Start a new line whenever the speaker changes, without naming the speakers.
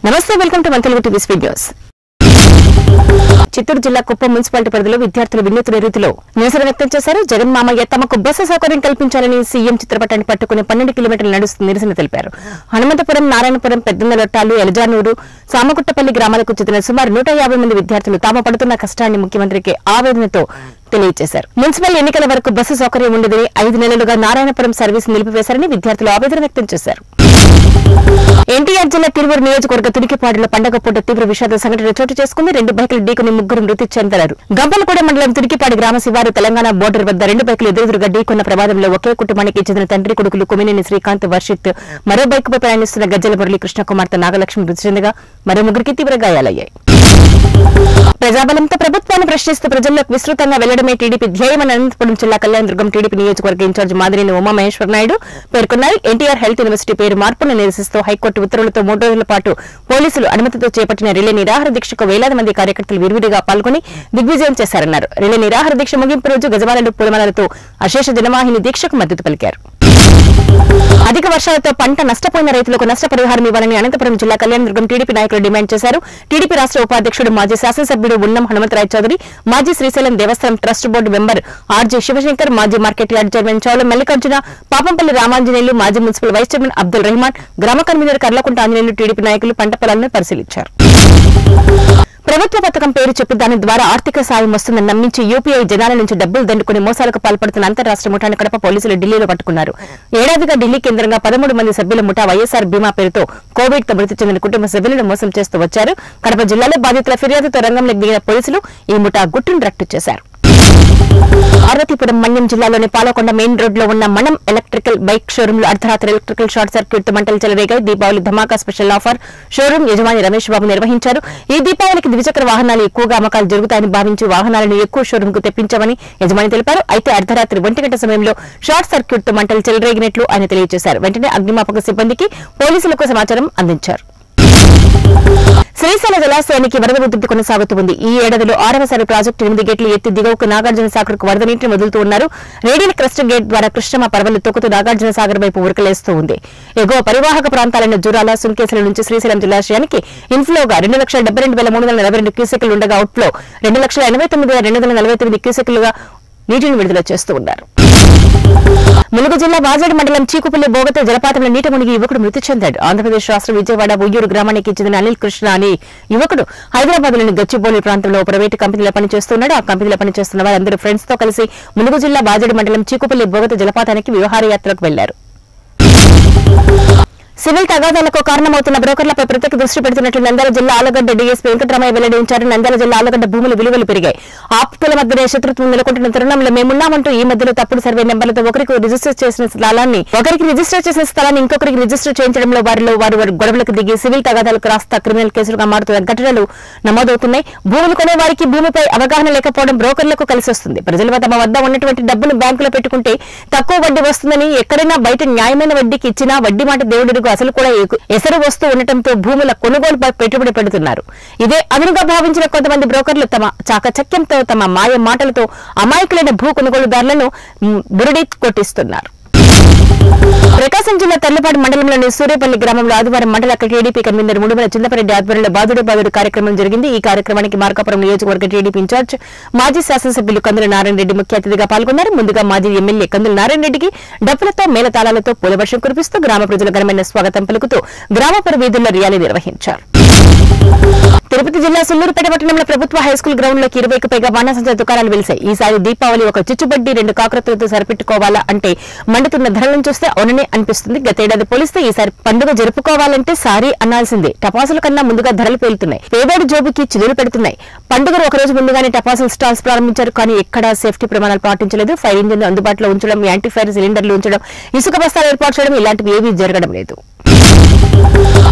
నమస్తే welcome to మన Telugu TV speed news Chittoor జిల్లా కుప్పం మున్సిపాలిటీ పరిధిలో విద్యార్థులు వినూత్న రీతిలో నిరసన వ్యక్తం చేశారు జగన్ మామయ్య తమకు బస్సు సౌకర్యం కల్పించాలని సీఎం చిత్రపటాన్ని పట్టుకుని పన్నెండు కిలోమీటర్లు నడుస్తూ నిరసన తెలిపారు హనుమంతపురం నారాయణపురం పెద్దందలొట్టాలు ఎలజానూరు సామగుట్టపల్లి గ్రామాలకు చెందిన సుమారు నూట యాభై మంది విద్యార్థులు తాము పడుతున్న కష్టాన్ని ముఖ్యమంత్రికి ఆవేదనతో తెలియజేశారు మున్సిపల్ ఎన్నికల వరకు బస్సు సౌకర్యం ఉండదని ఐదు నెలలుగా నారాయణపురం సర్వీస్ నిలిపివేశారని విద్యార్థులు ఆవేదన వ్యక్తం చేశారు ఎన్టీఆర్ జిల్లా తిరువూరు నియోజకవర్గ తుడికిపాడులో పండగ పూట తీవ్ర విషాద సంఘటన చోటు చేసుకుంది రెండు బైకులు ఢీకొని ముగ్గురు మృతి చెందారు గంపలగూడ మండలం తుడికిపాడు గ్రామ శివారు తెలంగాణ బోర్డర్ వద్ద రెండు బైకులు ఎదురెదురుగా ఢీకొన్న ప్రమాదంలో ఒకే కుటుంబానికి చెందిన తండ్రి కొడుకులు కుమినేని శ్రీకాంత్ వర్షిత్ మరో బైకుపై ప్రయాణిస్తున్న గజ్జల మురళీ కృష్ణ కుమార్తె నాగలక్ష్మి మృతి చెందగా మరో ముగ్గురికి తీవ్ర గాయాలయ్యాయి ప్రజాబలంతో ప్రభుత్వాన్ని ప్రశ్నిస్తూ ప్రజల్లోకి విస్తృతంగా వెళ్లడమే టీడీపీ ధ్యేయమని అనంతపురం జిల్లా కళ్యాణదుర్గం టీడీపీ నియోజకవర్గ ఇన్ఛార్జ్ మాదిరిని ఉమామహేశ్వర నాయుడు పేర్కొన్నారు ఎన్టీఆర్ హెల్త్ యూనివర్సిటీ పేరు మార్పును నిరసిస్తూ హైకోర్టు ఉత్తర్వులతో మూడు రోజుల పాటు పోలీసులు అనుమతితో చేపట్టిన రిలే నిరాహార దీక్షకు వేలాది మంది కార్యకర్తలు విరివిరిగా పాల్గొని దిగ్విజయం చేశారన్నారు రిలే నిరాహార దీక్ష ముగింపు రోజు గజమాలలు పూలమాలలతో అశేష జనవాహిని దీక్షకు మద్దతు పలికారు అధిక వర్షాలతో పంట నష్టపోయిన రైతులకు నష్టపరిహారం ఇవ్వాలని అనంతపురం జిల్లా కళ్యాణదుర్గం టీడీపీ నాయకులు డిమాండ్ చేశారు టీడీపీ రాష్ట్ర ఉపాధ్యక్షుడు మాజీ శాసనసభ్యుడు ఉన్నం హనుమంతరాయ్ చౌదరి మాజీ శ్రీశైలం దేవస్థానం trust board member R G Sivasankar మాజీ market yard chairman Chowla Mallikarjuna Papampalli Ramanjaneyulu మాజీ municipal vice chairman Abdul Rehman గ్రామ కన్వీనర్ కర్లకుంట ఆంజనేయులు టీడీపీ నాయకులు పంట పొలాలను పరిశీలించారు ప్రభుత్వ పథకం పేరు చెప్పి దాని ద్వారా ఆర్థిక సాయం వస్తుందని నమ్మించి యూపీఐ జనాల నుంచి డబ్బులు దండుకుని మోసాలకు పాల్పడుతున్న అంతరాష్ట్ర ముఠాను కడప పోలీసులు ఢిల్లీలో పట్టుకున్నారు ఏడాదిగా ఢిల్లీ కేంద్రంగా పదమూడు మంది సభ్యుల ముఠా వైఎస్ఆర్ బీమా పేరుతో కోవిడ్ తో మృతి చెందిన కుటుంబ సభ్యులను మోసం చేస్తూ వచ్చారు కడప జిల్లాలో బాధితుల ఫిర్యాదుతో రంగంలోకి దిగిన పోలీసులు ఈ ముఠా గుట్టును రట్టు చేశారు పార్వతీపురం మన్యం జిల్లాలోని పాలకొండ మెయిన్ రోడ్ లో ఉన్న మనం ఎలక్ట్రికల్ బైక్ షోరూమ్ లో అర్ధరాత్రి ఎలక్ట్రికల్ షార్ట్ సర్క్యూట్ తో మంటలు చెలరేగాయి దీపావళి ధమాకా స్పెషల్ ఆఫర్ షోరూమ్ యజమాని రమేష్ బాబు నిర్వహించారు ఈ దీపావళికి ద్విచక్ర వాహనాలు ఎక్కువగా అమ్మకాలు జరుగుతాయని భావించి వాహనాలను ఎక్కువ షోరూమ్ కు తెప్పించామని యజమాని తెలిపారు అయితే అర్ధరాత్రి ఒంటి గంట సమయంలో షార్ట్ సర్క్యూట్ తో మంటలు చెలరేగినట్లు ఆయన తెలియజేశారు వెంటనే అగ్నిమాపక సిబ్బందికి పోలీసులకు సమాచారం అందించారు శ్రీశైల జలాశయానికి వరద ఉధృతి కొనసాగుతుంది ఈ ఏడాదిలో ఆరవసారి ప్రాజెక్టు ఎనిమిది గేట్లు ఎత్తి దిగువకు నాగార్జున సాగర్కు వరద నీటిని వదులుతూ ఉన్నారు రేడియల్ క్రస్ట్ గేట్ ద్వారా కృష్ణమ్మ పర్వలు తొక్కుతూ నాగార్జున సాగర్ వైపు ఉరకలేస్తూ ఉంది ఎగువ పరివాహక ప్రాంతాలైన జురాల సుంకేసుల నుంచి శ్రీశైలం జలాశయానికి ఇన్ఫ్లోగా రెండు లక్షల డెబ్బై రెండు వేల మూడు వందల నలభై రెండు క్యూసెక్లు ఉండగా అవుట్ఫ్లో రెండు లక్షల ఎనభై తొమ్మిది వేల రెండు వందల నలభై తొమ్మిది క్యూసెక్లుగా నీటిని విడుదల చేస్తూ ఉన్నారు ములుగు జిల్లా బాజాడు మండలం చీకుపల్లి బోగత జలపాతంలో నీట మునిగి యువకుడు మృతి చెందాడు ఆంధ్రప్రదేశ్ రాష్ట్రం విజయవాడ ఉయ్యూరు గ్రామానికి చెందిన అనిల్ కృష్ణ అనే యువకుడు హైదరాబాద్ లోని గచ్చిబౌలి ప్రాంతంలో ఓ ప్రైవేటు కంపెనీలో పనిచేస్తున్నాడు ఆ కంపెనీలో పనిచేస్తున్న వారందరూ ఫ్రెండ్స్ తో కలిసి ములుగు జిల్లా బాజాడు మండలం చీకుపల్లి బోగత జలపాతానికి విహారయాత్రకు వెళ్లారు సివిల్ తగాదాలకు కారణమవుతున్న బ్రోకర్లపై ప్రత్యేక దృష్టి పెడుతున్నట్లు నంద్యాల జిల్లా ఆలగడ్డ డీఎస్పీ వెంకటరామయ్య వెల్లడించారు నంద్యాల జిల్లా ఆలగడ్డ భూముల విలువలు పెరిగాయి ఆప్తుల మధ్యనే శత్రుత్వం నెలకొంటున్న తరుణంలో మేమున్నామంటూ ఈ మధ్యలో తప్పుడు సర్వే నెంబర్లతో ఒకరికి రిజిస్టర్ చేసిన స్థలాన్ని ఒకరికి రిజిస్టర్ చేసిన స్థలాన్ని ఇంకొకరికి రిజిస్టర్ చేయించడంలో వారిలో వారు వారి గొడవలకు దిగి సివిల్ తగాదాలకు రాస్తా క్రిమినల్ కేసులుగా మారుతున్న ఘటనలు నమోదవుతున్నాయి భూములు కొనే వారికి భూమిపై అవగాహన లేకపోవడం బ్రోకర్లకు కలిసి వస్తుంది ప్రజలు తమ వద్ద ఉన్నటువంటి డబ్బును బ్యాంకులో పెట్టుకుంటే తక్కువ వడ్డీ వస్తుందని ఎక్కడైనా బయట న్యాయమైన వడ్డీకి ఇచ్చినా వడ్డీ మాట దేవుడికి అసలు కూడా ఎగు- ఎసరు వస్తూ ఉండటంతో భూముల కొనుగోలుపై పెట్టుబడి పెడుతున్నారు ఇదే అదునుగా భావించిన కొంతమంది బ్రోకర్లు తమ చాకచక్యంతో తమ మాయ మాటలతో అమాయకులైన భూ కొనుగోలుదారులను మ్, బురడి కొట్టిస్తున్నారు ప్రకాశం జిల్లా తెల్లపాడు మండలంలోని సూర్యపల్లి గ్రామంలో ఆదివారం మండల టీడీపీ కన్వీనర్ ముడుమల చింతపరెడ్డి ఆధ్వర్యంలో బాదుడే బాదుడు కార్యక్రమం జరిగింది ఈ కార్యక్రమానికి మార్కాపురం నియోజకవర్గ టీడీపీ ఇన్ఛార్జ్ మాజీ శాసనసభ్యులు కందుల నారాయణ రెడ్డి ముఖ్య అతిథిగా పాల్గొన్నారు ముందుగా మాజీ ఎమ్మెల్యే కందుల నారాయణ రెడ్డికి డప్పులతో మేళతాళాలతో పూలవర్షం కురిపిస్తూ గ్రామ ప్రజలు ఘనమైన స్వాగతం పలుకుతూ గ్రామపుర వీధుల్లో ర్యాలీ నిర్వహించారు తిరుపతి జిల్లా సుల్లూరుపేట పట్టణంలో ప్రభుత్వ హైస్కూల్ గ్రౌండ్ లోకి ఇరవైకి పైగా బాణాసంచా దుకాణాలు వెలిశాయి ఈసారి దీపావళి ఒక చిచ్చుబడ్డి రెండు కాకరతులతో సరిపెట్టుకోవాలా అంటే మండుతున్న ధరలను చూస్తే అవుననే అనిపిస్తుంది గతేడాది పోలిస్తే ఈసారి పండుగ జరుపుకోవాలంటే సారీ అనాల్సిందే టపాసుల కన్నా ముందుగా ధరలు పేలుతున్నాయి పేదోడి జోబుకి చిదులు పెడుతున్నాయి పండుగను ఒక రోజు ముందుగానే టపాసుల స్టాల్స్ ప్రారంభించారు కానీ ఎక్కడా సేఫ్టీ ప్రమాణాలు పాటించలేదు ఫైర్ ఇంజిన్ అందుబాటులో ఉంచడం యాంటీ ఫైర్ సిలిండర్లు ఉంచడం ఇసుక బస్తాలు ఏర్పాటు చేయడం ఇలాంటివి ఏవీ జరగడం లేదు